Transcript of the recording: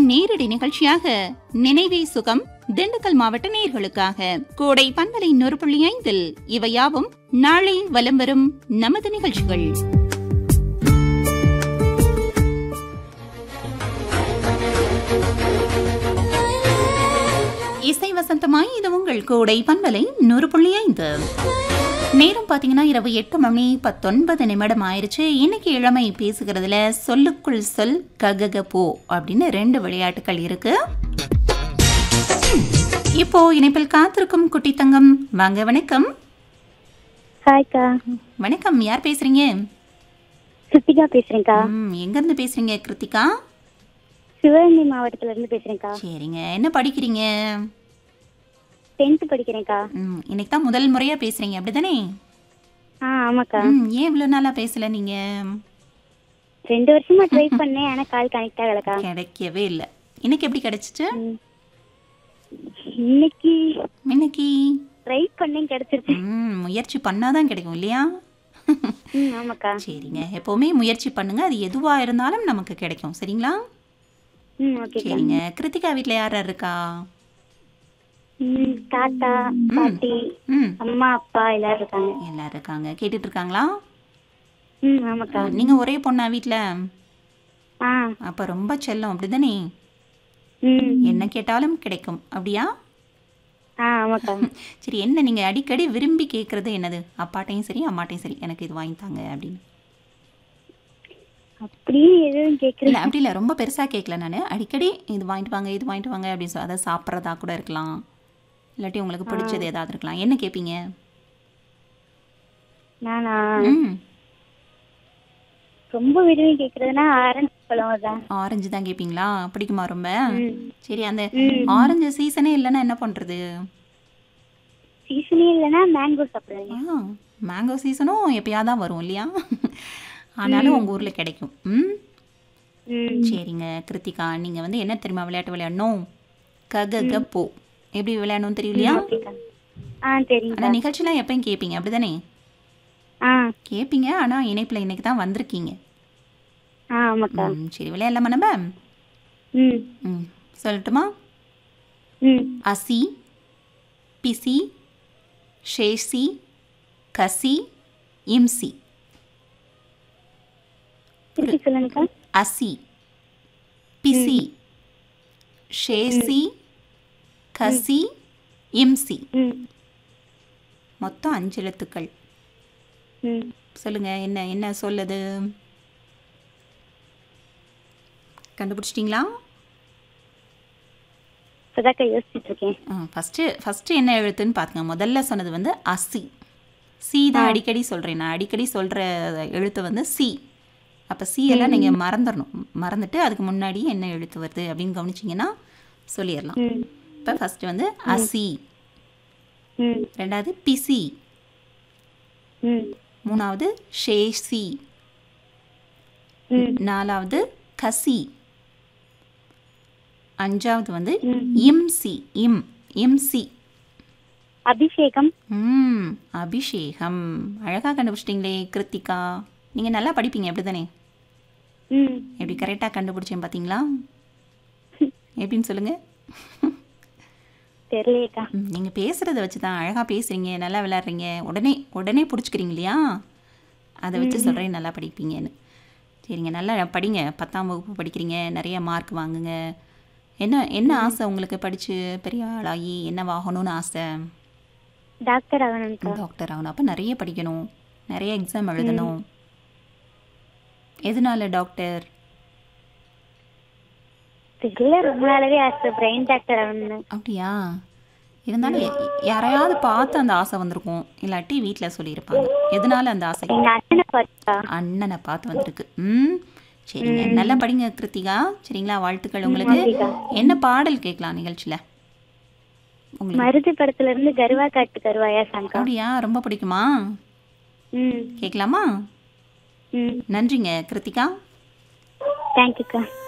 நேரடி நிகழ்ச்சியாக நினைவே சுகம் திண்டுக்கல் மாவட்ட நேர்களுக்காக கோடை பண்பலை நூறு புள்ளி ஐந்தில் இவையாவும் நாளை வலம் வரும் நமது நிகழ்ச்சிகள் இசை வசந்தமாய் இது உங்கள் கோடை பண்பலை நூறு புள்ளி ஐந்து நேரம் பார்த்தீங்கன்னா இரவு எட்டு மணி பத்தொன்பது நிமிடம் ஆயிருச்சு இன்னைக்கு இளமை பேசுகிறதுல சொல்லுக்குள் சொல் ககக போ அப்படின்னு ரெண்டு விளையாட்டுகள் இருக்கு இப்போ இணைப்பில் காத்திருக்கும் குட்டி தங்கம் வாங்க வணக்கம் ஹாய்க்கா வணக்கம் யார் பேசுறீங்க கிருத்திகா பேசுறேன்க்கா ம், எங்க இருந்து பேசுறீங்க கிருத்திகா சிவகங்கை மாவட்டத்துல இருந்து பேசுறேன்க்கா சரிங்க என்ன படிக்கிறீங்க டென்த் படிக்கிறேன்க்கா ம், இன்னைக்கு தான் முதல் முறையா பேசுறீங்க அப்படிதானே ஆ ஆமாக்கா ம், ஏன் இவ்வளவு நாளா பேசல நீங்க ரெண்டு வருஷமா ட்ரை பண்ணேன் ஆனா கால் கனெக்ட் ஆகலக்கா கிடைக்கவே இல்லை இன்னைக்கு எப்படி கிடைச்சிச்சு ம். இன்னைக்கு இன்னைக்கு ட்ரை பண்ணேன் கிடைச்சிருச்சு ம், முயற்சி பண்ணாதான் கிடைக்கும் இல்லையா ம் ஆமாக்கா சரிங்க எப்பவுமே முயற்சி பண்ணுங்க அது எதுவா இருந்தாலும் நமக்கு கிடைக்கும் சரிங்களா ம் ஓகேக்கா சரிங்க கிருத்திகா வீட்ல யார் யார் இருக்கா ம் தாத்தா பாட்டி ம் அம்மா அப்பா எல்லாரும் இருக்காங்க எல்லாரும் இருக்காங்க கேட்டுட்டு இருக்காங்களா ம் ஆமாக்கா நீங்க ஒரே பொண்ணா வீட்ல ஆ அப்ப ரொம்ப செல்லம் அப்படிதானே ம் என்ன கேட்டாலும் கிடைக்கும் அப்படியா ஆ ஆமாக்கா சரி என்ன நீங்க அடிக்கடி விரும்பி கேட்கறது என்னது அப்பாட்டையும் சரி அம்மாட்டையும் சரி எனக்கு இது வாங்கி தாங்க அப்படின்னு அப்படியே எதுவும் கேக்குறேன் இல்லை அப்படி இல்லை ரொம்ப பெருசாக கேட்கல நான் அடிக்கடி இது வாங்கிட்டு வாங்க இது வாங்கிட்டு வாங்க அப்படின்னு சொல்லி அதை சாப்பிட்றதா கூட இருக்கலாம் இல்லாட்டி உங்களுக்கு பிடிச்சது ஏதாவது இருக்கலாம் என்ன கேட்பீங்க நானா ம் ரொம்ப விரும்பி கேக்குறதுனா ஆரஞ்சு பழம் தான் ஆரஞ்சு தான் கேட்பீங்களா பிடிக்குமா ரொம்ப ம் சரி அந்த ம். ஆரஞ்சு சீசனே இல்லைன்னா என்ன பண்ணுறது சீசனே இல்லைன்னா மேங்கோ சாப்பிடுவேன் ஆ மேங்கோ சீசனும் எப்பயாவது தான் வரும் இல்லையா ஆனாலும் உங்கள் ஊரில் கிடைக்கும் ம் ம் சரிங்க கிருத்திகா நீங்கள் வந்து என்ன தெரியுமா விளையாட்டு விளையாடணும் கக க போ எப்படி விளையாடணும் தெரியும் இல்லையா ஓகேக்கா ஆ சரிங்கக்கா ஆனால் நிகழ்ச்சிலாம் எப்பயும் கேட்பீங்க அப்படிதானே ஆ கேட்பீங்க ஆனால் இணைப்பில் இன்னைக்கு தான் வந்திருக்கீங்க ஆ ஆமாக்கா ம், சரி விளையாடலாமா நம்ம ம் ம் சொல்லட்டுமா ம் அசி பிசி ஷேசி கசி இம்சி திருப்பி சொல்லுங்கக்கா அசி பிசி ஷேசி கசி இம்சி ம் மொத்தம் அஞ்சு எழுத்துக்கள் ம் சொல்லுங்க என்ன என்ன சொல்லுது கண்டுபிடிச்சிட்டிங்களா இப்போதாக்கா யோசிச்சுட்டு இருக்கேன் ஃபஸ்ட்டு ஃபஸ்ட்டு என்ன எழுத்துன்னு பார்த்துங்க முதல்ல சொன்னது வந்து அசி சி தான் அடிக்கடி சொல்கிறேன் நான் அடிக்கடி சொல்கிற எழுத்து வந்து சி அப்போ சி எல்லாம் நீங்கள் மறந்துடணும் மறந்துட்டு அதுக்கு முன்னாடி என்ன எழுத்து வருது அப்படின்னு கவனிச்சிங்கன்னா சொல்லிடலாம் ம் இப்போ ஃபஸ்ட்டு வந்து அசி ம் ரெண்டாவது பிசி ம் மூணாவது ஷேசி ம் நாலாவது கசி அஞ்சாவது வந்து ம். இம்சி இம் இம்சி அபிஷேகம் ம் அபிஷேகம் அழகாக கண்டுபிடிச்சிட்டிங்களே கிருத்திகா நீங்கள் நல்லா படிப்பீங்க எப்படி தானே ம் எப்படி கரெக்டாக கண்டுபிடிச்சேன் பார்த்தீங்களா எப்படின்னு சொல்லுங்கள் தெரியலையேக்கா நீங்கள் பேசுகிறத வச்சு தான் அழகாக பேசுகிறீங்க நல்லா விளையாடுறீங்க உடனே உடனே பிடிச்சிக்கிறீங்க இல்லையா அதை வச்சு சொல்கிறேன் நல்லா படிப்பீங்கன்னு சரிங்க நல்லா படிங்க பத்தாம் வகுப்பு படிக்கிறீங்க நிறைய மார்க் வாங்குங்க என்ன என்ன ஆசை உங்களுக்கு படித்து பெரிய ஆளாகி என்னவாகணும்னு ஆசை டாக்டர் ஆகணும்க்கா டாக்டர் ஆகணும் அப்போ நிறைய படிக்கணும் நிறைய எக்ஸாம் எழுதணும் எதனால டாக்டர் தெரியல ரொம்ப நாளாவே ஆசை பிரெயின் டாக்டர் ஆகணும்னு அப்படியா இருந்தாலும் யா- யாரையாவது பார்த்து அந்த ஆசை வந்திருக்கும் இல்லாட்டி வீட்டில் சொல்லியிருப்பாங்க எதனால அந்த ஆசை எங்க அண்ணனை பார்த்தா அண்ணனை பார்த்து வந்திருக்கு ம் சரிங்க நல்லா படிங்க கிருத்திகா சரிங்களா வாழ்த்துக்கள் உங்களுக்கு நன்றிக்கா. என்ன பாடல் கேட்கலாம் நிகழ்ச்சியில் உங்களுக்கு மருது படத்துல இருந்து கருவா காட்டு கருவாயா சாங்கா அப்படியா ரொம்ப பிடிக்குமா ம் கேட்கலாமா ம் நன்றிங்க கிருத்திகா தேங்க்யூக்கா